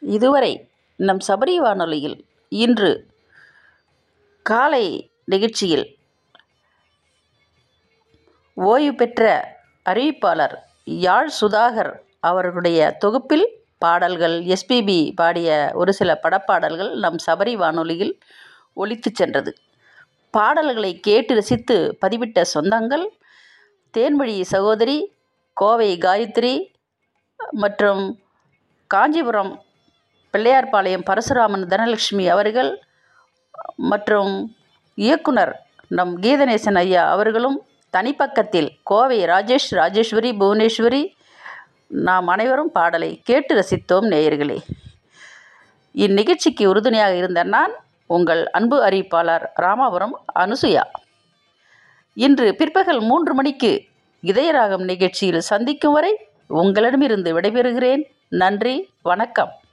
இதுவரை நம் சபரி வானொலியில் இன்று காலை நிகழ்ச்சியில் ஓய்வு பெற்ற அறிவிப்பாளர் யாழ் சுதாகர் அவர்களுடைய தொகுப்பில் பாடல்கள் எஸ்பிபி பாடிய ஒரு சில படப்பாடல்கள் நம் சபரி வானொலியில் ஒலித்துச் சென்றது பாடல்களை கேட்டு ரசித்து பதிவிட்ட சொந்தங்கள் தேன்மொழி சகோதரி கோவை காயத்ரி மற்றும் காஞ்சிபுரம் பிள்ளையார்பாளையம் பரசுராமன் தனலட்சுமி அவர்கள் மற்றும் இயக்குனர் நம் கீதநேசன் ஐயா அவர்களும் தனிப்பக்கத்தில் கோவை ராஜேஷ் ராஜேஸ்வரி புவனேஸ்வரி நாம் அனைவரும் பாடலை கேட்டு ரசித்தோம் நேயர்களே இந்நிகழ்ச்சிக்கு உறுதுணையாக இருந்த நான் உங்கள் அன்பு அறிவிப்பாளர் ராமாபுரம் அனுசுயா இன்று பிற்பகல் மூன்று மணிக்கு இதயராகம் நிகழ்ச்சியில் சந்திக்கும் வரை உங்களிடமிருந்து விடைபெறுகிறேன் நன்றி வணக்கம்